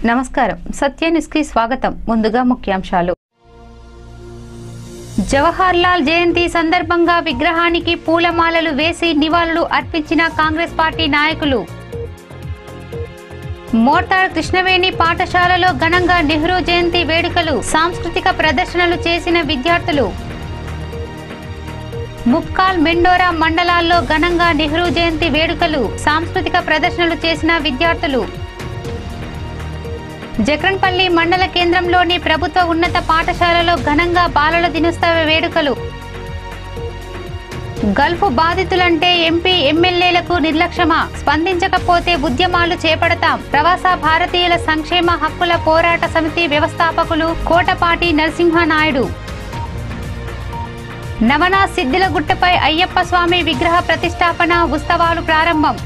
నమస్కారం సత్య న్యూస్ కి స్వాగతం ముందుగా ముఖ్యాంశాలు జవహర్ లాల్ జయంతి సందర్భంగా విగ్రహానికి పూలమాలలు వేసి నివాళులు అర్పించిన కాంగ్రెస్ పార్టీ నాయకులు మోర్తాడ్ కృష్ణవేణి పాఠశాలలో ఘనంగా నెహ్రూ జయంతి వేడుకలు సాంస్కృతిక ప్రదర్శనలు చేసిన విద్యార్థులు ముక్కాల్ మెండోరా మండలాల్లో ఘనంగా నెహ్రూ జయంతి వేడుకలు సాంస్కృతిక ప్రదర్శనలు చేసిన విద్యార్థులు జక్రన్పల్లి మండల కేంద్రంలోని ప్రభుత్వ ఉన్నత పాఠశాలలో ఘనంగా బాలల దినోత్సవ వేడుకలు గల్ఫ్ బాధితులంటే ఎంపీ ఎమ్మెల్యేలకు నిర్లక్ష్యమా స్పందించకపోతే ఉద్యమాలు చేపడతాం ప్రవాస భారతీయుల సంక్షేమ హక్కుల పోరాట సమితి వ్యవస్థాపకులు కోటపాటి నరసింహనాయుడు నవనా సిద్దిలగుట్టపై అయ్యప్ప స్వామి విగ్రహ ప్రతిష్టాపన ఉత్సవాలు ప్రారంభం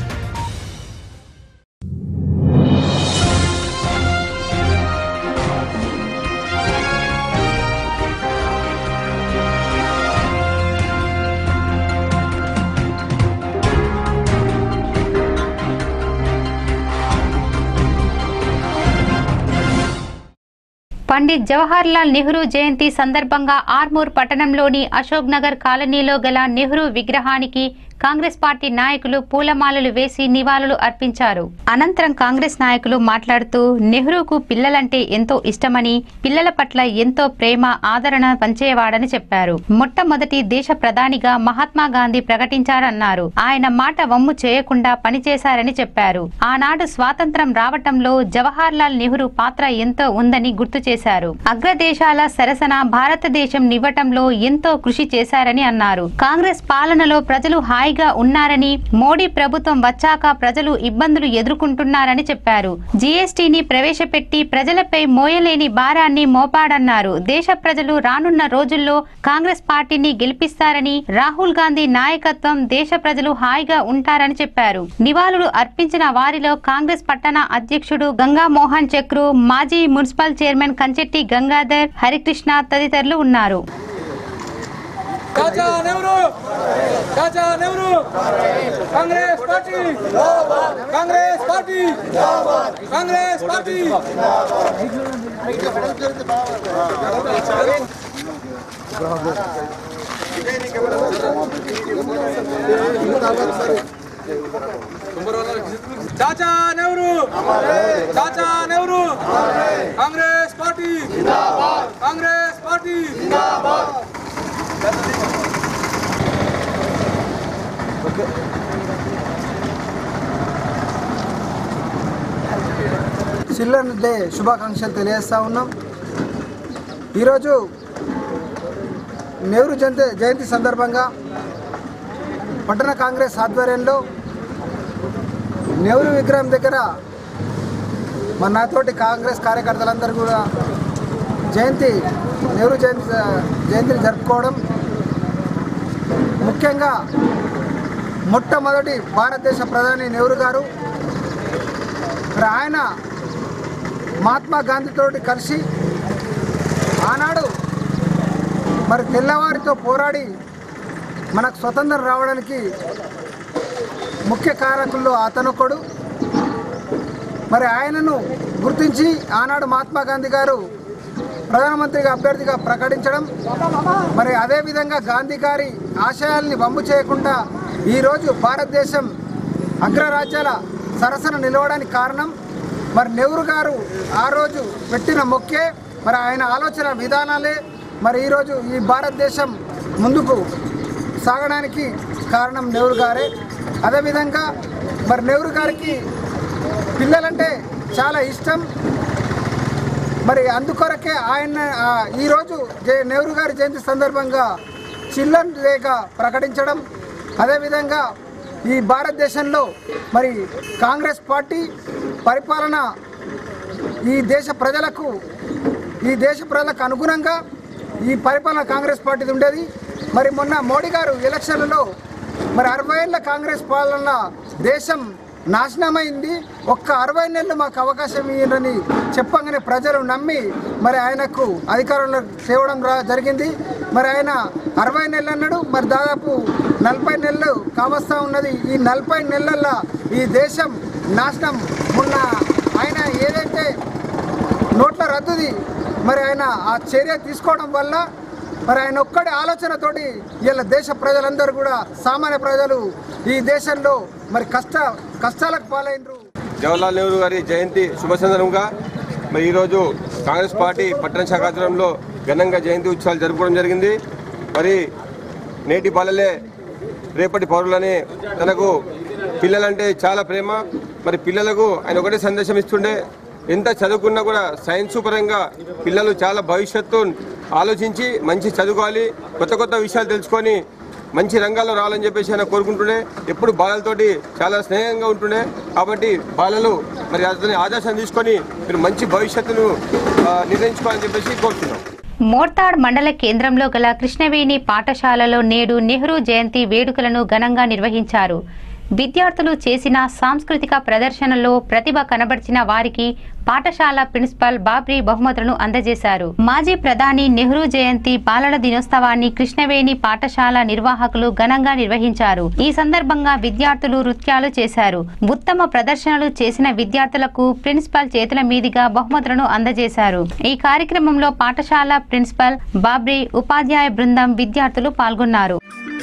పండిత్ జవహర్ లాల్ నెహ్రూ జయంతి సందర్భంగా ఆర్మూర్ పట్టణంలోని అశోక్ నగర్ కాలనీలో గల నెహ్రూ విగ్రహానికి కాంగ్రెస్ పార్టీ నాయకులు పూలమాలలు వేసి నివాళులు అర్పించారు అనంతరం కాంగ్రెస్ నాయకులు మాట్లాడుతూ నెహ్రూకు పిల్లలంటే ఎంతో ఇష్టమని పిల్లల పట్ల ఎంతో ప్రేమ ఆదరణ పంచేవాడని చెప్పారు మొట్టమొదటి దేశ ప్రధానిగా మహాత్మా గాంధీ ప్రకటించారన్నారు ఆయన మాట వమ్ము చేయకుండా పనిచేశారని చెప్పారు ఆనాడు స్వాతంత్రం రావటంలో జవహర్ లాల్ నెహ్రూ పాత్ర ఎంతో ఉందని గుర్తు చేశారు అగ్రదేశాల సరసన భారతదేశం నివ్వటంలో ఎంతో కృషి చేశారని అన్నారు కాంగ్రెస్ పాలనలో ప్రజలు హాయిగా ఉన్నారని మోడీ ప్రభుత్వం వచ్చాక ప్రజలు ఇబ్బందులు ఎదుర్కొంటున్నారని చెప్పారు జీఎస్టీని ప్రవేశపెట్టి ప్రజలపై మోయలేని భారాన్ని మోపాడన్నారు దేశ ప్రజలు రానున్న రోజుల్లో కాంగ్రెస్ పార్టీని గెలిపిస్తారని రాహుల్ గాంధీ నాయకత్వం దేశ ప్రజలు హాయిగా ఉంటారని చెప్పారు నివాళులు అర్పించిన వారిలో కాంగ్రెస్ పట్టణ అధ్యక్షుడు గంగా మోహన్ చక్రు మాజీ మున్సిపల్ చైర్మన్ కంచెట్టి గంగాధర్ హరికృష్ణ తదితరులు ఉన్నారు Chacha Nehru Chacha Nehru Congress party Congress party Congress party Chacha Nehru Chacha Nehru Congress party Congress party children day శుభాకాంక్షలు తెలియజేస్తా ఉన్నాం ఈరోజు నెహ్రూ జయంతి జయంతి సందర్భంగా పట్టణ కాంగ్రెస్ ఆధ్వర్యంలో నెహ్రూ విగ్రహం దగ్గర మన నాతోటి కాంగ్రెస్ కార్యకర్తలందరూ కూడా జయంతి నెహ్రూ జయంతి జయంతిని జరుపుకోవడం ముఖ్యంగా మొట్టమొదటి భారతదేశ ప్రధాని నెహ్రూ గారు మరి ఆయన మహాత్మా గాంధీతోటి కలిసి ఆనాడు మరి తెల్లవారితో పోరాడి మనకు స్వతంత్రం రావడానికి ముఖ్య కారకుల్లో అతనొకడు మరి ఆయనను గుర్తించి ఆనాడు మహాత్మా గాంధీ గారు ప్రధానమంత్రిగా అభ్యర్థిగా ప్రకటించడం మరి అదేవిధంగా గాంధీ గారి ఆశయాల్ని వంపు చేయకుండా ఈరోజు భారతదేశం అగ్రరాజ్యాల సరసన నిలవడానికి కారణం మరి నెహ్రూ గారు ఆ రోజు పెట్టిన మొక్కే మరి ఆయన ఆలోచన విధానాలే మరి ఈరోజు ఈ భారతదేశం ముందుకు సాగడానికి కారణం నెహ్రూ గారే అదేవిధంగా మరి నెహ్రూ గారికి పిల్లలంటే చాలా ఇష్టం మరి అందుకొరకే ఆయన ఆ, ఈరోజు జే నెహ్రూ గారి జయంతి సందర్భంగా చిల్డ్రన్ డేగా ప్రకటించడం అదేవిధంగా ఈ భారతదేశంలో మరి కాంగ్రెస్ పార్టీ పరిపాలన ఈ దేశ ప్రజలకు ఈ దేశ ప్రజలకు అనుగుణంగా ఈ పరిపాలన కాంగ్రెస్ పార్టీది ఉండేది మరి మొన్న మోడీ గారు ఎలక్షన్లలో మరి అరవై ఏళ్ళ కాంగ్రెస్ పాలన దేశం నాశనమైంది ఒక్క అరవై నెలలు మాకు అవకాశం ఇవ్వని చెప్పగానే ప్రజలు నమ్మి మరి ఆయనకు అధికారంలో తేవడం రా జరిగింది మరి ఆయన అరవై నెలలు అన్నాడు మరి దాదాపు నలభై నెలలు కావస్తా ఉన్నది ఈ నలభై నెలల్లో ఈ దేశం నాశనం మొన్న ఆయన ఏదైతే నోట్ల రద్దుది మరి ఆయన ఆ చర్య తీసుకోవడం వల్ల మరి ఆయన ఒక్కడి ఆలోచనతోటి ఇలా దేశ ప్రజలందరూ కూడా సామాన్య ప్రజలు ఈ దేశంలో మరి కష్ట కష్టాలకు పాలైనరు జవహర్లాల్ నెహ్రూ గారి జయంతి శుభ సందర్భంగా మరి ఈరోజు కాంగ్రెస్ పార్టీ పట్టణ శాఖ ఆధ్వర్యంలో ఘనంగా జయంతి ఉత్సవాలు జరుపుకోవడం జరిగింది మరి నేటి బాలలే రేపటి పౌరులని తనకు పిల్లలంటే చాలా ప్రేమ మరి పిల్లలకు ఆయన ఒకటే సందేశం ఇస్తుండే ఎంత చదువుకున్నా కూడా సైన్స్ పరంగా పిల్లలు చాలా భవిష్యత్తు ఆలోచించి మంచి చదువుకోవాలి కొత్త కొత్త విషయాలు తెలుసుకొని మంచి రంగాల్లో రావాలని చెప్పేసి ఆయన కోరుకుంటుండే ఎప్పుడు బాలలతోటి చాలా స్నేహంగా ఉంటుండే కాబట్టి బాలలు మరి అతని ఆదర్శం తీసుకొని మీరు మంచి భవిష్యత్తును ఆ, నిర్ణయించుకోవాలని చెప్పేసి కోరుతున్నాం మోర్తాడ్ మండల కేంద్రంలో గల కృష్ణవేణి పాఠశాలలో నేడు నెహ్రూ జయంతి వేడుకలను ఘనంగా నిర్వహించారు విద్యార్థులు చేసిన సాంస్కృతిక ప్రదర్శనలో ప్రతిభ కనబర్చిన వారికి పాఠశాల ప్రిన్సిపల్ బాబ్రీ బహుమతులను అందజేశారు మాజీ ప్రధాని నెహ్రూ జయంతి బాలల దినోత్సవాన్ని కృష్ణవేణి పాఠశాల నిర్వాహకులు ఘనంగా నిర్వహించారు ఈ సందర్భంగా విద్యార్థులు నృత్యాలు చేశారు ఉత్తమ ప్రదర్శనలు చేసిన విద్యార్థులకు ప్రిన్సిపల్ చేతుల మీదుగా బహుమతులను అందజేశారు ఈ కార్యక్రమంలో పాఠశాల ప్రిన్సిపల్ బాబ్రీ ఉపాధ్యాయ బృందం విద్యార్థులు పాల్గొన్నారు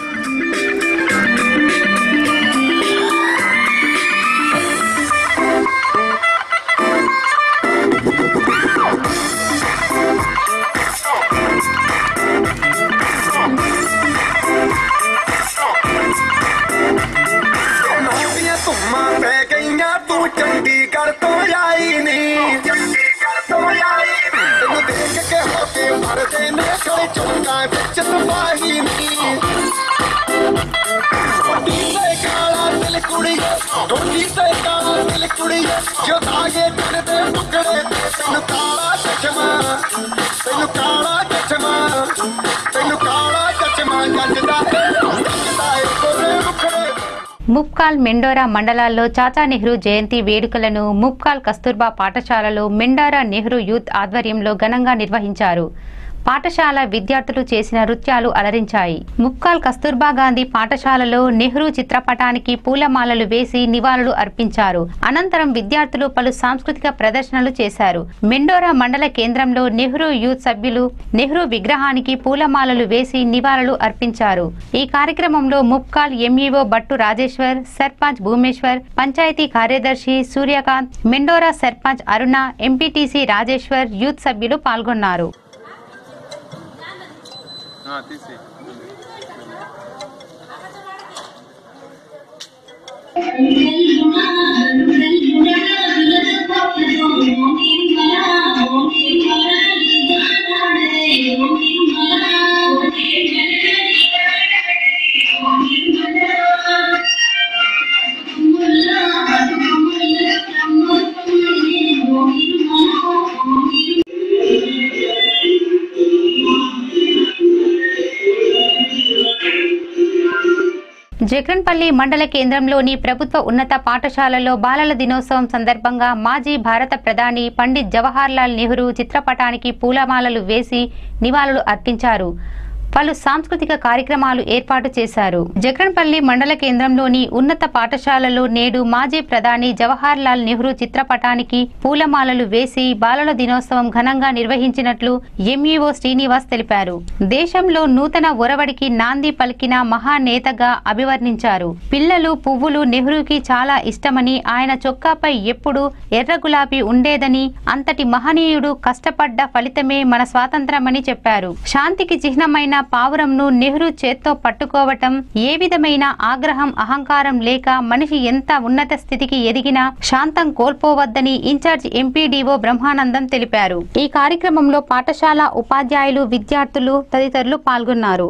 ਨੌਕਰੀਆਂ ਧੁੰਮਾਂ ਪੈ ਗਈਆਂ ਤੂੰ ਚੰਡੀਗੜ੍ਹ ਤੋਂ ਆਈ ਨੀ ਤੈਨੂੰ ਦੇਖ ਕੇ ਹੋ ਕੇ ਮਰਦੇ ਨੇ ਕੋਈ ਚੌਂਕਾਂ ਵਿੱਚ ਤਬਾਹੀ ਨੀ ਵੱਡੀ ਤੇ ਕਾਲਾ ਦਿਲ ਕੁੜੀਏ ਢੋਲੀ ਤੇ ਕਾਲਾ ਦਿਲ ਕੁੜੀਏ ਜੋ ਦਾਗੇ ਤਨ ਦੇ ਟੁਕੜੇ ਤੇ ਤੈਨੂੰ ਕਾਲਾ ਚਸ਼ਮਾ ਤੈਨੂੰ ਕਾਲਾ ਚਸ਼ਮਾ ਤੈਨੂੰ ਕਾਲਾ ਚਸ਼ਮਾ ਜੱਜਦਾ ਏ ਜੱਜਦਾ ਏ ਕੋਰੇ ਮੁਖੜੇ ముప్కాల్ మెండోరా మండలాల్లో చాచా నెహ్రూ జయంతి వేడుకలను ముప్కాల్ కస్తూర్బా పాఠశాలలో మెండారా నెహ్రూ యూత్ ఆధ్వర్యంలో ఘనంగా నిర్వహించారు పాఠశాల విద్యార్థులు చేసిన నృత్యాలు అలరించాయి ముప్కాల్ కస్తూర్బా గాంధీ పాఠశాలలో నెహ్రూ చిత్రపటానికి పూలమాలలు వేసి నివాళులు అర్పించారు అనంతరం విద్యార్థులు పలు సాంస్కృతిక ప్రదర్శనలు చేశారు మెండోరా మండల కేంద్రంలో నెహ్రూ యూత్ సభ్యులు నెహ్రూ విగ్రహానికి పూలమాలలు వేసి నివాళులు అర్పించారు ఈ కార్యక్రమంలో ముప్కాల్ ఎంఈఓ బట్టు రాజేశ్వర్ సర్పంచ్ భూమేశ్వర్ పంచాయతీ కార్యదర్శి సూర్యకాంత్ మెండోరా సర్పంచ్ అరుణ ఎంపీటీసీ రాజేశ్వర్ యూత్ సభ్యులు పాల్గొన్నారు జగన్పల్లి మండల కేంద్రంలోని ప్రభుత్వ ఉన్నత పాఠశాలలో బాలల దినోత్సవం సందర్భంగా మాజీ భారత ప్రధాని పండిత్ జవహర్లాల్ నెహ్రూ చిత్రపటానికి పూలమాలలు వేసి నివాళులు అర్పించారు పలు సాంస్కృతిక కార్యక్రమాలు ఏర్పాటు చేశారు జగన్పల్లి మండల కేంద్రంలోని ఉన్నత పాఠశాలలో నేడు మాజీ ప్రధాని జవహర్లాల్ నెహ్రూ చిత్రపటానికి పూలమాలలు వేసి బాలల దినోత్సవం ఘనంగా నిర్వహించినట్లు ఎంఈఓ శ్రీనివాస్ తెలిపారు దేశంలో నూతన ఒరవడికి నాంది పలికిన మహానేతగా అభివర్ణించారు పిల్లలు పువ్వులు నెహ్రూకి చాలా ఇష్టమని ఆయన చొక్కాపై ఎప్పుడు ఎర్ర గులాబీ ఉండేదని అంతటి మహనీయుడు కష్టపడ్డ ఫలితమే మన స్వాతంత్రమని చెప్పారు శాంతికి చిహ్నమైన పావురంను నెహ్రూ చేత్తో పట్టుకోవటం ఏ విధమైన ఆగ్రహం అహంకారం లేక మనిషి ఎంత ఉన్నత స్థితికి ఎదిగినా శాంతం కోల్పోవద్దని ఇన్ఛార్జ్ ఎంపీడీఓ బ్రహ్మానందం తెలిపారు ఈ కార్యక్రమంలో పాఠశాల ఉపాధ్యాయులు విద్యార్థులు తదితరులు పాల్గొన్నారు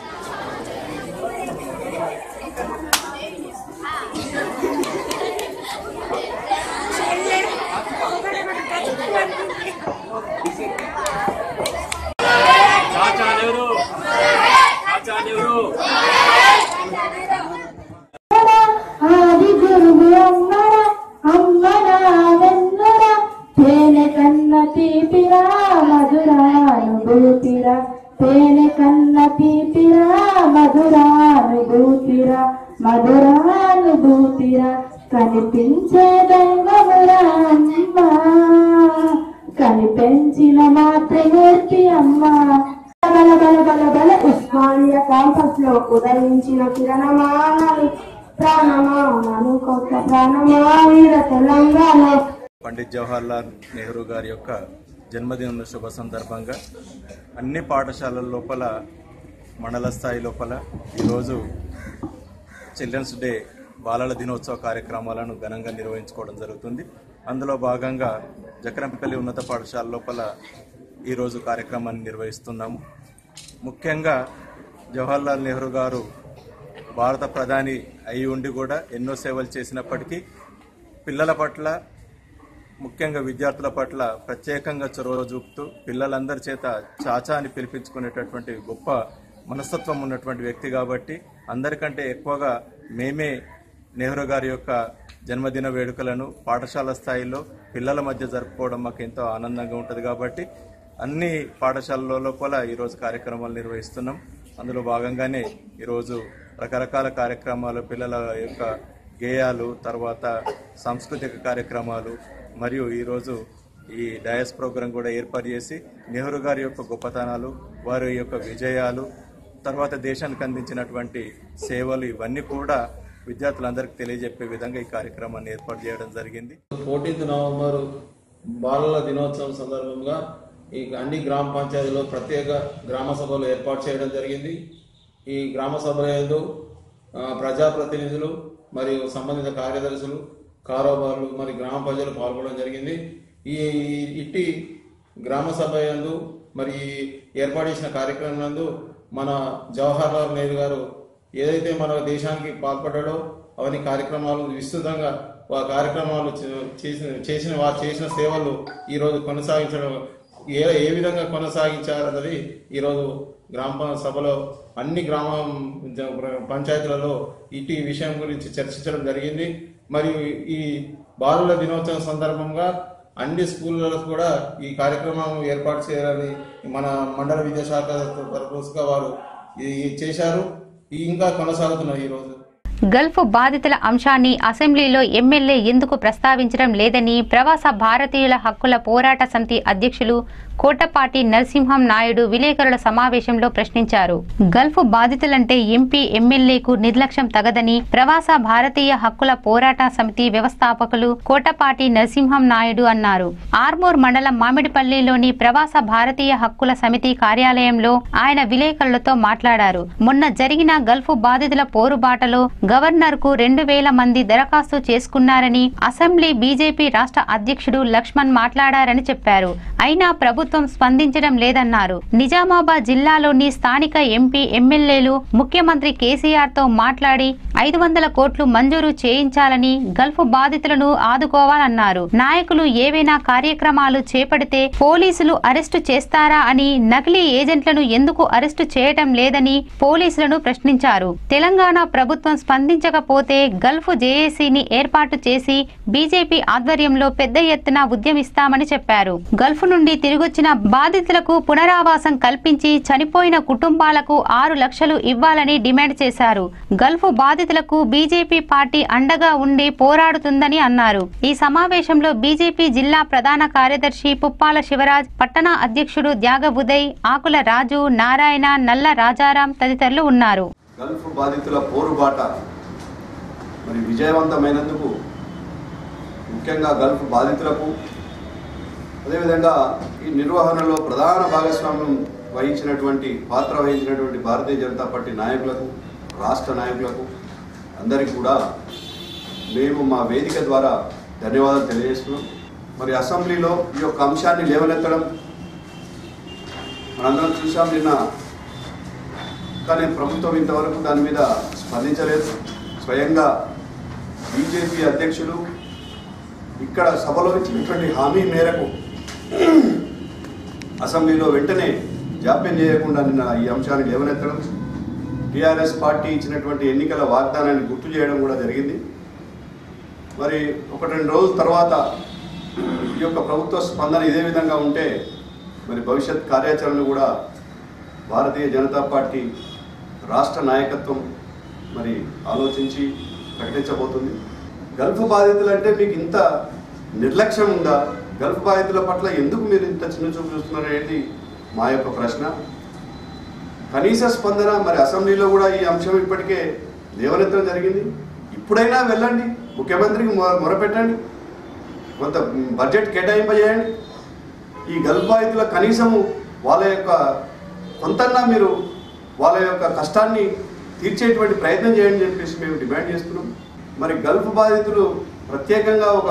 చాచా నెహ్రూ చాచా నెహ్రూ ఆది గురువు అమ్మర అమ్మర వెన్నర తేనె కన్న తీపిరా మధురానుభూతిరా తేనె కన్న తీపిరా మధురానుభూతిరా మధురానుభూతిరా కనిపించే దైవము వెన్నురా అమ్మ కనిపెంచిన మాతృమూర్తి అమ్మ బల బల బల బల ఉస్మానియా క్యాంపస్ లో ఉదయించిన కిరణమా ప్రాణమా నన్ను కొత్త ప్రాణమా వీర తెలంగాణ పండిత్ జవహర్లాల్ నెహ్రూ గారి యొక్క జన్మదినం శుభ సందర్భంగా అన్ని పాఠశాలల లోపల మండల స్థాయి లోపల ఈరోజు చిల్డ్రన్స్ డే బాలల దినోత్సవ కార్యక్రమాలను ఘనంగా నిర్వహించుకోవడం జరుగుతుంది అందులో భాగంగా జకరంపల్లి ఉన్నత పాఠశాల లోపల ఈరోజు కార్యక్రమాన్ని నిర్వహిస్తున్నాము ముఖ్యంగా జవహర్లాల్ నెహ్రూ గారు భారత ప్రధాని అయి ఉండి కూడా ఎన్నో సేవలు చేసినప్పటికీ పిల్లల పట్ల ముఖ్యంగా విద్యార్థుల పట్ల ప్రత్యేకంగా చొరవ చూపుతూ పిల్లలందరి చేత చాచా అని పిలిపించుకునేటటువంటి గొప్ప మనస్తత్వం ఉన్నటువంటి వ్యక్తి కాబట్టి అందరికంటే ఎక్కువగా మేమే నెహ్రూ గారి యొక్క జన్మదిన వేడుకలను పాఠశాల స్థాయిలో పిల్లల మధ్య జరుపుకోవడం మాకు ఎంతో ఆనందంగా ఉంటుంది కాబట్టి అన్ని పాఠశాలల లోపల ఈరోజు కార్యక్రమాలు నిర్వహిస్తున్నాం అందులో భాగంగానే ఈరోజు రకరకాల కార్యక్రమాలు పిల్లల యొక్క గేయాలు తర్వాత సాంస్కృతిక కార్యక్రమాలు మరియు ఈరోజు ఈ డయస్ ప్రోగ్రాం కూడా ఏర్పాటు చేసి నెహ్రూ గారి యొక్క గొప్పతనాలు వారి యొక్క విజయాలు తర్వాత దేశానికి అందించినటువంటి సేవలు ఇవన్నీ కూడా విద్యార్థులందరికీ తెలియజెప్పే విధంగా ఈ కార్యక్రమాన్ని ఏర్పాటు చేయడం జరిగింది ఫోర్టీన్త్ నవంబర్ బాలల దినోత్సవం సందర్భంగా ఈ అన్ని గ్రామ పంచాయతీలో ప్రత్యేక గ్రామ సభలు ఏర్పాటు చేయడం జరిగింది ఈ గ్రామ సభల యందు ఆ, ప్రజాప్రతినిధులు మరియు సంబంధిత కార్యదర్శులు కారోబార్లు మరి గ్రామ ప్రజలు పాల్గొనడం జరిగింది ఈ ఇట్టి గ్రామ సభ యందు మరి ఏర్పాటు చేసిన కార్యక్రమం నందు మన జవహర్లాల్ నెహ్రూ గారు ఏదైతే మన దేశానికి పాల్పడ్డాడో అవన్నీ కార్యక్రమాలు విస్తృతంగా ఆ కార్యక్రమాలు చే- చేసిన చేసిన వారు చేసిన సేవలు ఈరోజు కొనసాగించడం ఏ ఏ విధంగా కొనసాగించారన్నది ఈరోజు గ్రామ ప- సభలో అన్ని గ్రామ జ- పంచాయతీలలో ఇటు ఈ విషయం గురించి చర్చించడం జరిగింది మరియు ఈ బాలుల దినోత్సవం సందర్భంగా అన్ని స్కూళ్ళలో కూడా ఈ కార్యక్రమం ఏర్పాటు చేయాలని మన మండల విద్యాశాఖ తరఫుగా వారు ఇది చేశారు ఇది ఇంకా కొనసాగుతున్నాయి ఈరోజు గల్ఫ్ బాధితుల అంశాన్ని అసెంబ్లీలో ఎమ్మెల్యే ఎందుకు ప్రస్తావించడం లేదని ప్రవాస భారతీయుల హక్కుల పోరాట సమితి అధ్యక్షులు కోటపాటి నరసింహం నాయుడు విలేకరుల సమావేశంలో ప్రశ్నించారు గల్ఫ్ బాధితులంటే ఎంపీ ఎమ్మెల్యేకు నిర్లక్ష్యం తగదని ప్రవాస భారతీయ హక్కుల పోరాట సమితి వ్యవస్థాపకులు కోటపాటి నరసింహం నాయుడు అన్నారు ఆర్మూర్ మండలం మామిడిపల్లిలోని ప్రవాస భారతీయ హక్కుల సమితి కార్యాలయంలో ఆయన విలేకరులతో మాట్లాడారు మొన్న జరిగిన గల్ఫ్ బాధితుల పోరుబాటలో గవర్నర్ కు రెండు వేల మంది దరఖాస్తు చేసుకున్నారని అసెంబ్లీ బీజేపీ రాష్ట్ర అధ్యక్షుడు లక్ష్మణ్ మాట్లాడారని చెప్పారు అయినా ప్రభుత్వం స్పందించడం లేదన్నారు నిజామాబాద్ జిల్లాలోని స్థానిక ఎంపీ ఎమ్మెల్యేలు ముఖ్యమంత్రి కేసీఆర్ తో మాట్లాడి ఐదు వందల కోట్లు మంజూరు చేయించాలని గల్ఫ్ బాధితులను ఆదుకోవాలన్నారు నాయకులు ఏవైనా కార్యక్రమాలు చేపడితే పోలీసులు అరెస్టు చేస్తారా అని నకిలీ ఏజెంట్లను ఎందుకు అరెస్టు చేయటం లేదని పోలీసులను ప్రశ్నించారు తెలంగాణ ప్రభుత్వం స్పందించకపోతే గల్ఫ్ జేఏసీని ఏర్పాటు చేసి బీజేపీ ఆధ్వర్యంలో పెద్ద ఎత్తున ఉద్యమిస్తామని చెప్పారు గల్ఫ్ నుండి తిరిగొచ్చిన బాధితులకు పునరావాసం కల్పించి చనిపోయిన కుటుంబాలకు ఆరు లక్షలు ఇవ్వాలని డిమాండ్ చేశారు గల్ఫ్ బాధితులకు బీజేపీ పార్టీ అండగా ఉండి పోరాడుతుందని అన్నారు ఈ సమావేశంలో బీజేపీ జిల్లా ప్రధాన కార్యదర్శి పుప్పాల శివరాజ్ పట్టణ అధ్యక్షుడు త్యాగ ఉదయ్ ఆకుల రాజు నారాయణ నల్ల రాజారాం తదితరులు ఉన్నారు గల్ఫ్ బాధితుల పోరుబాట మరి విజయవంతమైనందుకు ముఖ్యంగా గల్ఫ్ బాధితులకు అదేవిధంగా ఈ నిర్వహణలో ప్రధాన భాగస్వామ్యం వహించినటువంటి పాత్ర వహించినటువంటి భారతీయ జనతా పార్టీ నాయకులకు రాష్ట్ర నాయకులకు అందరికీ కూడా మేము మా వేదిక ద్వారా ధన్యవాదాలు తెలియజేస్తున్నాం మరి అసెంబ్లీలో ఈ యొక్క అంశాన్ని లేవనెత్తడం మనందరం చూసాం నిన్న కానీ ప్రభుత్వం ఇంతవరకు దాని మీద స్పందించలేదు స్వయంగా బీజేపీ అధ్యక్షులు ఇక్కడ సభలో ఇచ్చినటువంటి హామీ మేరకు అసెంబ్లీలో వెంటనే జాప్యం చేయకుండా నిన్న ఈ అంశాన్ని లేవనెత్తడం టీఆర్ఎస్ పార్టీ ఇచ్చినటువంటి ఎన్నికల వాగ్దానాన్ని గుర్తు చేయడం కూడా జరిగింది మరి ఒక రెండు రోజుల తర్వాత ఈ యొక్క ప్రభుత్వ స్పందన ఇదే విధంగా ఉంటే మరి భవిష్యత్ కార్యాచరణ కూడా భారతీయ జనతా పార్టీ రాష్ట్ర నాయకత్వం మరి ఆలోచించి ప్రకటించబోతుంది గల్ఫ్ బాధితులు అంటే మీకు ఇంత నిర్లక్ష్యం ఉందా గల్ఫ్ బాధితుల పట్ల ఎందుకు మీరు ఇంత చిన్న చూపు చూస్తున్నారు అనేది మా యొక్క ప్రశ్న కనీస స్పందన మరి అసెంబ్లీలో కూడా ఈ అంశం ఇప్పటికే లేవనెత్తడం జరిగింది ఇప్పుడైనా వెళ్ళండి ముఖ్యమంత్రికి మొ- మొరపెట్టండి కొంత బడ్జెట్ కేటాయింపజేయండి ఈ గల్ఫ్ బాధితుల కనీసము వాళ్ళ యొక్క కొంతన్నా మీరు వాళ్ళ యొక్క కష్టాన్ని తీర్చేటువంటి ప్రయత్నం చేయండి అని చెప్పేసి మేము డిమాండ్ చేస్తున్నాం మరి గల్ఫ్ బాధితులు ప్రత్యేకంగా ఒక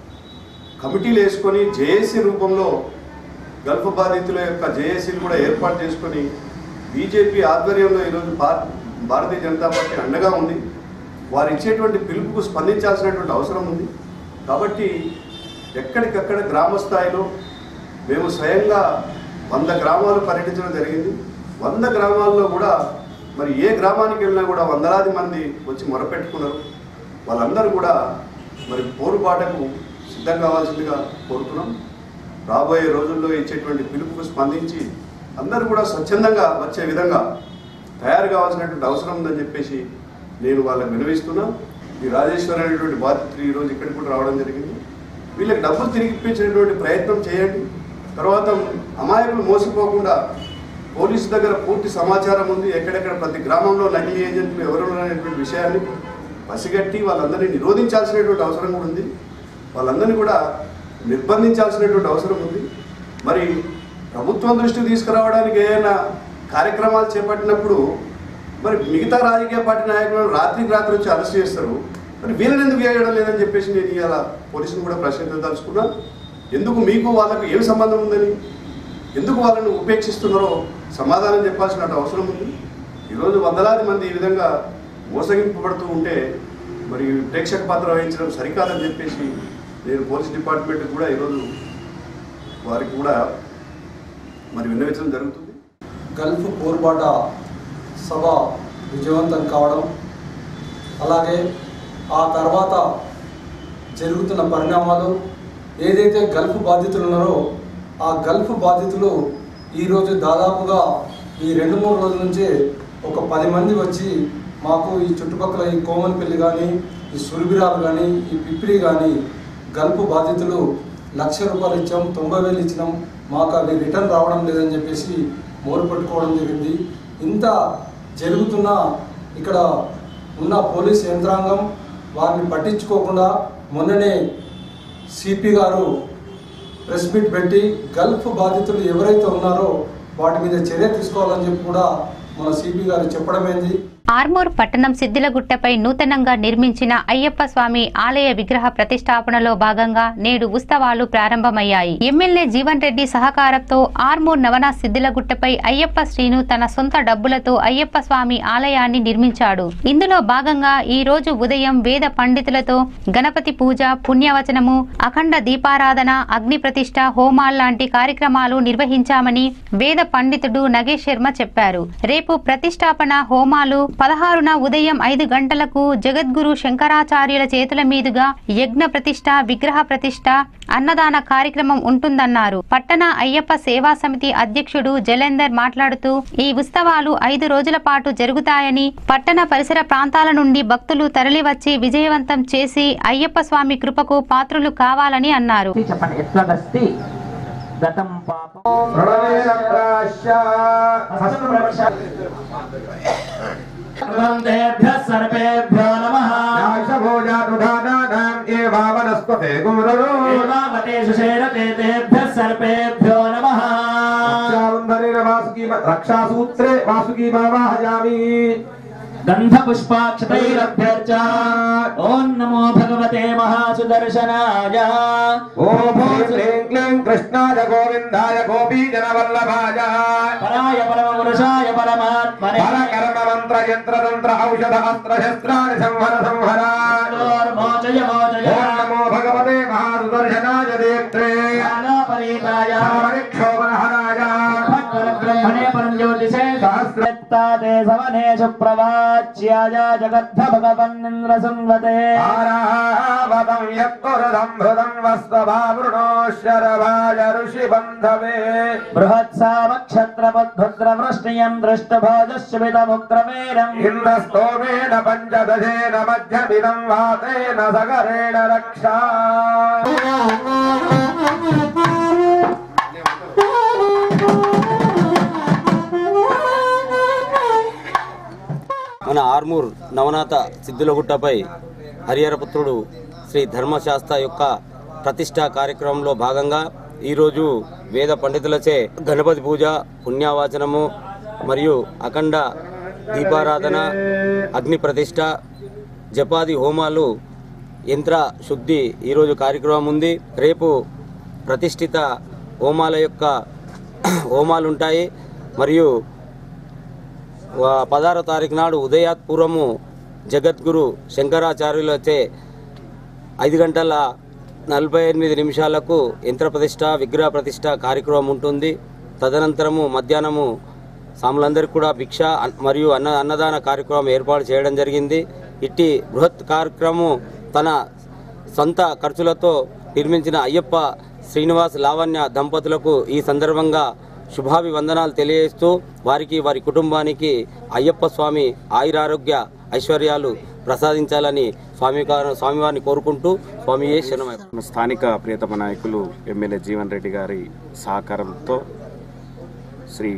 కమిటీలు వేసుకొని జేఏసీ రూపంలో గల్ఫ్ బాధితుల యొక్క జేఏసీలు కూడా ఏర్పాటు చేసుకొని బీజేపీ ఆధ్వర్యంలో ఈరోజు భారత భారతీయ జనతా పార్టీ అండగా ఉంది వారు ఇచ్చేటువంటి పిలుపుకు స్పందించాల్సినటువంటి అవసరం ఉంది కాబట్టి ఎక్కడికక్కడ గ్రామ స్థాయిలో మేము స్వయంగా వంద గ్రామాలు పర్యటించడం జరిగింది వంద గ్రామాల్లో కూడా మరి ఏ గ్రామానికి వెళ్ళినా కూడా వందలాది మంది వచ్చి మొరపెట్టుకున్నారు వాళ్ళందరూ కూడా మరి పోరుబాటకు సిద్ధం కావాల్సిందిగా కోరుతున్నాం రాబోయే రోజుల్లో ఇచ్చేటువంటి పిలుపుకు స్పందించి అందరూ కూడా స్వచ్ఛందంగా వచ్చే విధంగా తయారు కావాల్సినటువంటి అవసరం ఉందని చెప్పేసి నేను వాళ్ళకి వినవిస్తున్నా ఈ రాజేశ్వరి అనేటువంటి బాధితులు ఈరోజు ఇక్కడికి కూడా రావడం జరిగింది వీళ్ళకి డబ్బులు తిరిగి ఇప్పించేటువంటి ప్రయత్నం చేయండి తర్వాత అమాయకులు మోసపోకుండా పోలీసు దగ్గర పూర్తి సమాచారం ఉంది ఎక్కడెక్కడ ప్రతి గ్రామంలో నకిలీ ఏజెంట్లు ఎవరు అనేటువంటి విషయాన్ని పసిగట్టి వాళ్ళందరినీ నిరోధించాల్సినటువంటి అవసరం కూడా ఉంది వాళ్ళందరినీ కూడా నిర్బంధించాల్సినటువంటి అవసరం ఉంది మరి ప్రభుత్వం దృష్టికి తీసుకురావడానికి ఏదైనా కార్యక్రమాలు చేపట్టినప్పుడు మరి మిగతా రాజకీయ పార్టీ నాయకులను రాత్రికి రాత్రి వచ్చి అరెస్ట్ చేస్తారు మరి వీళ్ళని ఎందుకు చేయడం లేదని చెప్పేసి నేను ఇవాళ పోలీసుని కూడా ప్రశ్నించదలుచుకున్నా ఎందుకు మీకు వాళ్ళకు ఏమి సంబంధం ఉందని ఎందుకు వాళ్ళని ఉపేక్షిస్తున్నారో సమాధానం చెప్పాల్సిన అవసరం ఉంది ఈరోజు వందలాది మంది ఈ విధంగా మోసగింపబడుతూ ఉంటే మరి ప్రేక్షక పాత్ర వహించడం సరికాదని చెప్పేసి నేను పోలీస్ డిపార్ట్మెంట్ కూడా ఈరోజు వారికి కూడా మరి విన్నవించడం జరుగుతుంది గల్ఫ్ పోర్బాట సభ విజయవంతం కావడం అలాగే ఆ తర్వాత జరుగుతున్న పరిణామాలు ఏదైతే గల్ఫ్ బాధితులు ఉన్నారో ఆ గల్ఫ్ బాధితులు ఈరోజు దాదాపుగా ఈ రెండు మూడు రోజుల నుంచి ఒక పది మంది వచ్చి మాకు ఈ చుట్టుపక్కల ఈ కోమన్పల్లి కానీ ఈ సురబిరాలు కానీ ఈ పిప్పిడి కానీ గల్ఫ్ బాధితులు లక్ష రూపాయలు ఇచ్చాం తొంభై వేలు ఇచ్చినాం మాకు అవి రిటర్న్ రావడం లేదని చెప్పేసి మోరు పట్టుకోవడం జరిగింది ఇంత జరుగుతున్న ఇక్కడ ఉన్న పోలీస్ యంత్రాంగం వారిని పట్టించుకోకుండా మొన్ననే సిపి గారు ప్రెస్ మీట్ పెట్టి గల్ఫ్ బాధితులు ఎవరైతే ఉన్నారో వాటి మీద చర్య తీసుకోవాలని చెప్పి కూడా మన సిపి గారు చెప్పడమైంది ఆర్మూర్ పట్టణం సిద్దిలగుట్టపై నూతనంగా నిర్మించిన అయ్యప్ప స్వామి ఆలయ విగ్రహ ప్రతిష్టాపనలో భాగంగా నేడు ఉత్సవాలు ప్రారంభమయ్యాయి ఎమ్మెల్యే జీవన్ రెడ్డి సహకారంతో ఆర్మూర్ నవన సిద్దిలగుట్టపై అయ్యప్ప శ్రీను తన సొంత డబ్బులతో అయ్యప్ప స్వామి ఆలయాన్ని నిర్మించాడు ఇందులో భాగంగా ఈ రోజు ఉదయం వేద పండితులతో గణపతి పూజ పుణ్యవచనము అఖండ దీపారాధన అగ్ని ప్రతిష్ట హోమాల్లాంటి కార్యక్రమాలు నిర్వహించామని వేద పండితుడు నగేష్ శర్మ చెప్పారు రేపు ప్రతిష్టాపన హోమాలు పదహారున ఉదయం ఐదు గంటలకు జగద్గురు శంకరాచార్యుల చేతుల మీదుగా యజ్ఞ ప్రతిష్ట విగ్రహ ప్రతిష్ట అన్నదాన కార్యక్రమం ఉంటుందన్నారు పట్టణ అయ్యప్ప సేవా సమితి అధ్యక్షుడు జలేందర్ మాట్లాడుతూ ఈ ఉత్సవాలు ఐదు రోజుల పాటు జరుగుతాయని పట్టణ పరిసర ప్రాంతాల నుండి భక్తులు తరలివచ్చి విజయవంతం చేసి అయ్యప్ప స్వామి కృపకు పాత్రులు కావాలని అన్నారు చెప్పండి ఎట్లదస్తి గతం పాపం దేభ్యः సర్వేభ్యో నమః ఏవావతేషు శేరతే తేభ్యः సర్వేభ్యో నమః రక్షాసూత్రే వాసుకీ భావాహయామి గంధపుష్పాక్షతైరభ్యర్చ ఓం నమో భగవతే మహాసుదర్శనాయ ఓం క్లీం క్లీం కృష్ణాయ గోవిందాయ గోపీ జనవల్లభాయ పరాయ పరమపురుషాయ పరమాత్మనే పరకర్మ మంత్ర యంత్ర తంత్ర ఔషధ అస్త్ర శస్త్రాన్ని సంహర సంహర మోచయ మోచయ ఓం నమో భగవతే మహాసుదర్శనాయ దేత్రే పరితాయ పరిక్షోభనహరాయ బ్రహ్మణే పరం జ్యోతిషే సహస్రత్తాతే సవనేషు ప్రవాచ్యాయ జగద్ధ భగవన్నింద్ర సంవతే ఆరావతం यत्पुरदम्भृतं वस्वभावृणो शरभाय ऋषिबन्धवे बृहत्सामक्षत्रमुद्भद्रवृष्टियम् दृष्टभोजस्मितमुग्रमेरम् इन्द्रस्तोमेन पञ्चदशेन मध्यमिदं वातेन सगरेण रक्षा మన ఆర్మూర్ నవనాథ సిద్ధులగుట్టపై హరిహరపుత్రుడు శ్రీ ధర్మశాస్త్ర యొక్క ప్రతిష్టా కార్యక్రమంలో భాగంగా ఈరోజు వేద పండితులచే గణపతి పూజ పుణ్యావాచనము మరియు అఖండ దీపారాధన అగ్ని ప్రతిష్ట జపాది హోమాలు యంత్ర శుద్ధి ఈరోజు కార్యక్రమం ఉంది రేపు ప్రతిష్ఠిత హోమాల యొక్క హోమాలు ఉంటాయి మరియు వా- పదహారో తారీఖు నాడు ఉదయాత్ పూర్వము జగద్గురు శంకరాచార్యులచే ఐదు గంటల నలభై ఎనిమిది నిమిషాలకు యంత్ర ప్రతిష్ట విగ్రహ ప్రతిష్ట కార్యక్రమం ఉంటుంది తదనంతరము మధ్యాహ్నము సాములందరికీ కూడా భిక్ష అన్- మరియు అన్న అన్నదాన కార్యక్రమం ఏర్పాటు చేయడం జరిగింది ఇట్టి బృహత్ కార్యక్రమం తన సొంత ఖర్చులతో నిర్మించిన అయ్యప్ప శ్రీనివాస్ లావణ్య దంపతులకు ఈ సందర్భంగా శుభాభివందనాలు తెలియజేస్తూ వారికి వారి కుటుంబానికి అయ్యప్ప స్వామి ఆయురారోగ్య ఐశ్వర్యాలు ప్రసాదించాలని స్వామి స్వామివారిని కోరుకుంటూ స్వామి శరణమయ్య మన స్థానిక ప్రియతమ నాయకులు ఎమ్మెల్యే జీవన్ రెడ్డి గారి సహకారంతో శ్రీ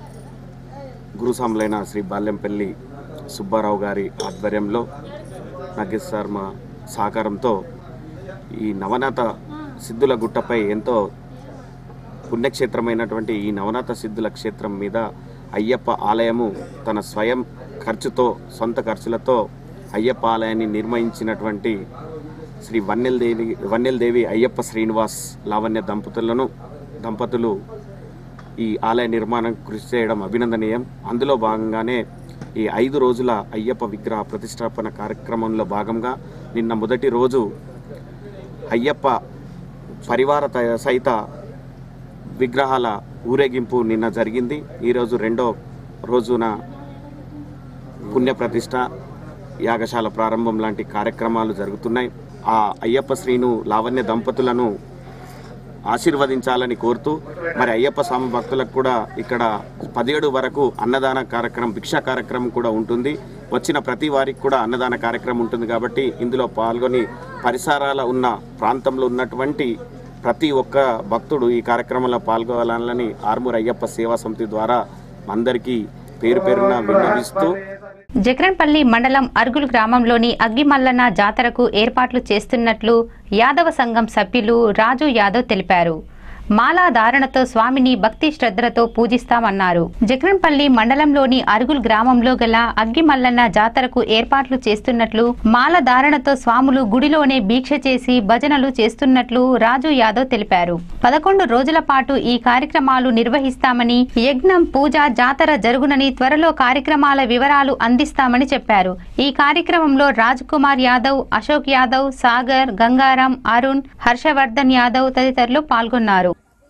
గురుసాములైన శ్రీ బాల్యంపల్లి సుబ్బారావు గారి ఆధ్వర్యంలో నగేష్ శర్మ సహకారంతో ఈ నవనాథ సిద్ధుల గుట్టపై ఎంతో పుణ్యక్షేత్రమైనటువంటి ఈ నవనాథ సిద్ధుల క్షేత్రం మీద అయ్యప్ప ఆలయము తన స్వయం ఖర్చుతో సొంత ఖర్చులతో అయ్యప్ప ఆలయాన్ని నిర్మించినటువంటి శ్రీ వన్నెల్ దేవి వన్నెల్ దేవి అయ్యప్ప శ్రీనివాస్ లావణ్య దంపతులను దంపతులు ఈ ఆలయ నిర్మాణం కృషి చేయడం అభినందనీయం అందులో భాగంగానే ఈ ఐదు రోజుల అయ్యప్ప విగ్రహ ప్రతిష్టాపన కార్యక్రమంలో భాగంగా నిన్న మొదటి రోజు అయ్యప్ప పరివార త- సహిత విగ్రహాల ఊరేగింపు నిన్న జరిగింది ఈరోజు రెండో రోజున పుణ్యప్రతిష్ఠ యాగశాల ప్రారంభం లాంటి కార్యక్రమాలు జరుగుతున్నాయి ఆ అయ్యప్ప శ్రీను లావణ్య దంపతులను ఆశీర్వదించాలని కోరుతూ మరి అయ్యప్ప స్వామి భక్తులకు కూడా ఇక్కడ పదిహేడు వరకు అన్నదాన కార్యక్రమం భిక్షా కార్యక్రమం కూడా ఉంటుంది వచ్చిన ప్రతి వారికి కూడా అన్నదాన కార్యక్రమం ఉంటుంది కాబట్టి ఇందులో పాల్గొని పరిసరాల ఉన్న ప్రాంతంలో ఉన్నటువంటి ప్రతి ఒక్క భక్తుడు ఈ కార్యక్రమంలో పాల్గొనాలని ఆర్మూర్ అయ్యప్ప సేవా సమితి ద్వారా అందరికీ పేరు పేరున విన్నవిస్తూ జక్రన్పల్లి మండలం అరుగులు గ్రామంలోని అగ్గిమల్లన్న జాతరకు ఏర్పాట్లు చేస్తున్నట్లు యాదవ సంఘం సభ్యులు రాజు యాదవ్ తెలిపారు మాలా ధారణతో స్వామిని భక్తి శ్రద్ధలతో పూజిస్తామన్నారు జక్రన్పల్లి మండలంలోని అరుగుల్ గ్రామంలో గల అగ్గిమల్లన్న జాతరకు ఏర్పాట్లు చేస్తున్నట్లు మాల ధారణతో స్వాములు గుడిలోనే దీక్ష చేసి భజనలు చేస్తున్నట్లు రాజు యాదవ్ తెలిపారు పదకొండు రోజుల పాటు ఈ కార్యక్రమాలు నిర్వహిస్తామని యజ్ఞం పూజ జాతర జరుగునని త్వరలో కార్యక్రమాల వివరాలు అందిస్తామని చెప్పారు ఈ కార్యక్రమంలో రాజ్ కుమార్ యాదవ్ అశోక్ యాదవ్ సాగర్ గంగారాం అరుణ్ హర్షవర్ధన్ యాదవ్ తదితరులు పాల్గొన్నారు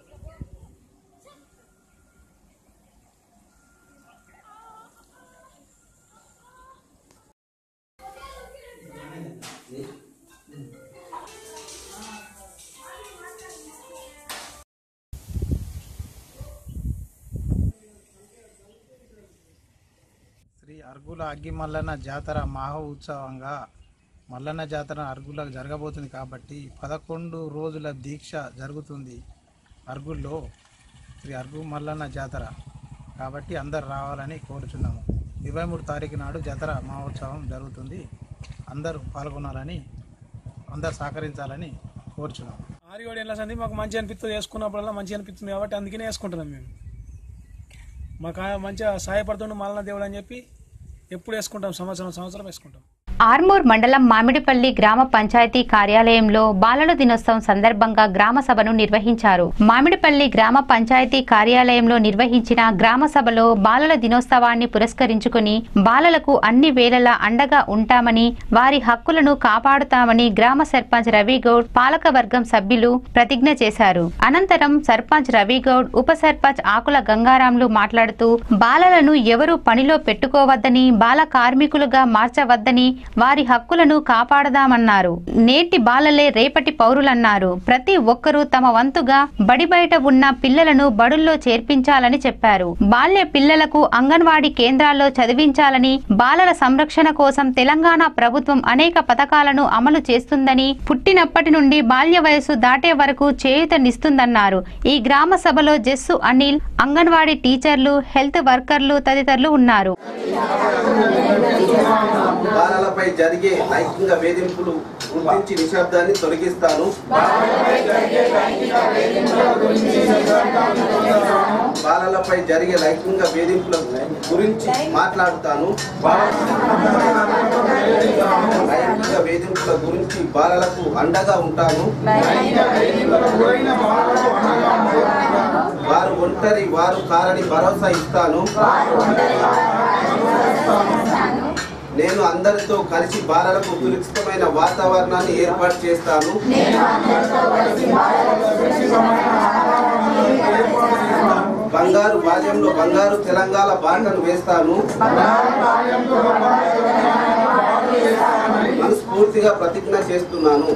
శ్రీ అర్గుల అగ్గి మల్లన్న జాతర మహా ఉత్సవంగా మల్లన్న జాతర అర్గుల జరగబోతుంది కాబట్టి పదకొండు రోజుల దీక్ష జరుగుతుంది అర్గుల్లో శ్రీ అర్గు మల్లన్న జాతర కాబట్టి అందరు రావాలని కోరుచున్నాము ఇరవై మూడు తారీఖు నాడు జాతర మహోత్సవం జరుగుతుంది అందరూ పాల్గొనాలని అందరు సహకరించాలని కోరుచున్నాము ఆరిగోడు ఎలా సంది మాకు మంచి అనిపిస్తుంది వేసుకున్నప్పుడల్లా మంచి అనిపిస్తుంది కాబట్టి అందుకనే వేసుకుంటున్నాం మేము మాకు ఆయన మంచిగా సహాయపడుతుండే మల్లన్న దేవుడు అని చెప్పి ఎప్పుడు వేసుకుంటాం సంవత్సరం సంవత్సరం వేసుకుంటాం ఆర్మూర్ మండలం మామిడిపల్లి గ్రామ పంచాయతీ కార్యాలయంలో బాలల దినోత్సవం సందర్భంగా గ్రామ సభను నిర్వహించారు మామిడిపల్లి గ్రామ పంచాయతీ కార్యాలయంలో నిర్వహించిన గ్రామ సభలో బాలల దినోత్సవాన్ని పురస్కరించుకుని బాలలకు అన్ని వేళలా అండగా ఉంటామని వారి హక్కులను కాపాడుతామని గ్రామ సర్పంచ్ రవిగౌడ్ పాలకవర్గం సభ్యులు ప్రతిజ్ఞ చేశారు అనంతరం సర్పంచ్ రవిగౌడ్ ఉప సర్పంచ్ ఆకుల గంగారాంలు మాట్లాడుతూ బాలలను ఎవరు పనిలో పెట్టుకోవద్దని బాల కార్మికులుగా మార్చవద్దని వారి హక్కులను కాపాడదామన్నారు నేటి బాలలే రేపటి పౌరులన్నారు ప్రతి ఒక్కరూ తమ వంతుగా బడి బయట ఉన్న పిల్లలను బడుల్లో చేర్పించాలని చెప్పారు బాల్య పిల్లలకు అంగన్వాడీ కేంద్రాల్లో చదివించాలని బాలల సంరక్షణ కోసం తెలంగాణ ప్రభుత్వం అనేక పథకాలను అమలు చేస్తుందని పుట్టినప్పటి నుండి బాల్య వయసు దాటే వరకు చేయూతనిస్తుందన్నారు ఈ గ్రామ సభలో జస్సు అనిల్ అంగన్వాడీ టీచర్లు హెల్త్ వర్కర్లు తదితరులు ఉన్నారు బాలలపై జరిగే లైంగిక వేధింపులు గుర్తించి నిశ్శబ్దాన్ని తొలగిస్తాను బాలలపై జరిగే లైంగిక వేధింపుల గురించి మాట్లాడుతాను లైంగిక వేధింపుల గురించి బాలలకు అండగా ఉంటాను వారు ఒంటరి వారు కారని భరోసా ఇస్తాను నేను అందరితో కలిసి బాలలకు సురక్షితమైన వాతావరణాన్ని ఏర్పాటు చేస్తాను బంగారు బాల్యంలో బంగారు తెలంగాణ బాటను వేస్తాను మనస్ఫూర్తిగా ప్రతిజ్ఞ చేస్తున్నాను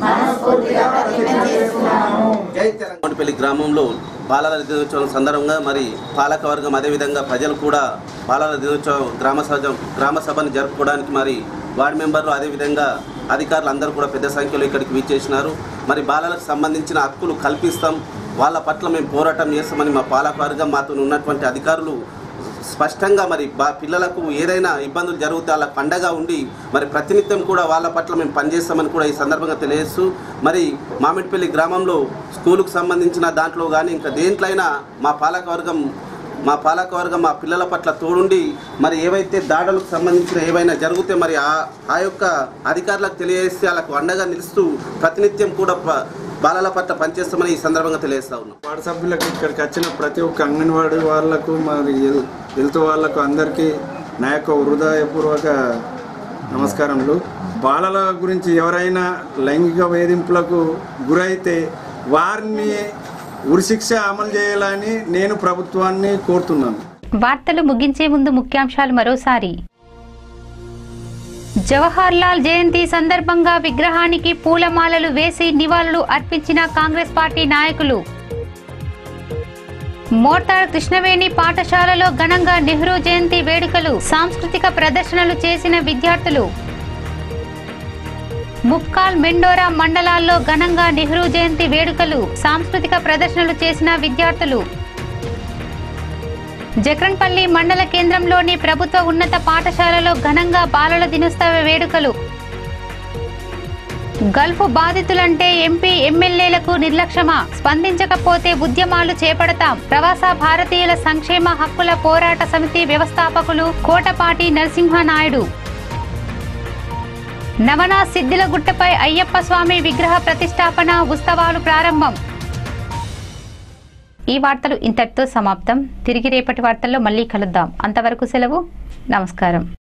జై తెలంగాణపల్లి గ్రామంలో బాలల దినోత్సవం సందర్భంగా మరి పాలకవర్గం అదేవిధంగా ప్రజలు కూడా బాలల దినోత్సవం గ్రామ సభ గ్రామ సభను జరుపుకోవడానికి మరి వార్డు మెంబర్లు అదేవిధంగా అధికారులు అందరూ కూడా పెద్ద సంఖ్యలో ఇక్కడికి విచ్చేసినారు మరి బాలలకు సంబంధించిన హక్కులు కల్పిస్తాం వాళ్ళ పట్ల మేము పోరాటం చేస్తామని మా పాలకవర్గం మాతో ఉన్నటువంటి అధికారులు స్పష్టంగా మరి బా పిల్లలకు ఏదైనా ఇబ్బందులు జరిగితే వాళ్ళ పండగ ఉండి మరి ప్రతినిత్యం కూడా వాళ్ళ పట్ల మేము పనిచేస్తామని కూడా ఈ సందర్భంగా తెలియజేస్తూ మరి మామిడిపల్లి గ్రామంలో స్కూలుకు సంబంధించిన దాంట్లో కానీ ఇంకా దేంట్లైనా మా పాలకవర్గం మా పాలకవర్గం మా పిల్లల పట్ల తోడుండి మరి ఏవైతే దాడులకు సంబంధించిన ఏవైనా జరిగితే మరి ఆ ఆ యొక్క అధికారులకు తెలియజేస్తే వాళ్ళకు అండగా నిలుస్తూ ప్రతినిత్యం కూడా ప- బాలల పట్ల పనిచేస్తామని ఈ సందర్భంగా తెలియజేస్తా ఉన్నాం వార్డు సభ్యులకు ఇక్కడికి వచ్చిన ప్రతి ఒక్క అంగన్వాడీ వాళ్ళకు మరి హెల్- హెల్త్ వాళ్ళకు అందరికీ నా యొక్క హృదయపూర్వక నమస్కారములు బాలల గురించి ఎవరైనా లైంగిక వేధింపులకు గురైతే వారిని ఉరిశిక్ష అమలు చేయాలని నేను ప్రభుత్వాన్ని కోరుతున్నాను వార్తలు ముగించే ముందు ముఖ్యాంశాలు మరోసారి జవహర్ లాల్ జయంతి సందర్భంగా విగ్రహానికి పూలమాలలు వేసి నివాళులు అర్పించిన కాంగ్రెస్ పార్టీ నాయకులు మోటార్ కృష్ణవేణి పాఠశాలలో ఘనంగా నెహ్రూ జయంతి వేడుకలు సాంస్కృతిక ప్రదర్శనలు చేసిన విద్యార్థులు ముప్కాల్ మెండోరా మండలాల్లో ఘనంగా నెహ్రూ జయంతి వేడుకలు సాంస్కృతిక ప్రదర్శనలు చేసిన విద్యార్థులు జక్రన్పల్లి మండల కేంద్రంలోని ప్రభుత్వ ఉన్నత పాఠశాలలో ఘనంగా బాలల దినోత్సవ వేడుకలు గల్ఫ్ బాధితులంటే ఎంపీ ఎమ్మెల్యేలకు నిర్లక్ష్యమా స్పందించకపోతే ఉద్యమాలు చేపడతాం ప్రవాస భారతీయుల సంక్షేమ హక్కుల పోరాట సమితి వ్యవస్థాపకులు కోటపాటి నరసింహనాయుడు నవనా సిద్దిలగుట్టపై అయ్యప్ప స్వామి విగ్రహ ప్రతిష్టాపన ఉత్సవాలు ప్రారంభం ఈ వార్తలు ఇంతటితో సమాప్తం తిరిగి రేపటి వార్తల్లో మళ్ళీ కలుద్దాం అంతవరకు సెలవు నమస్కారం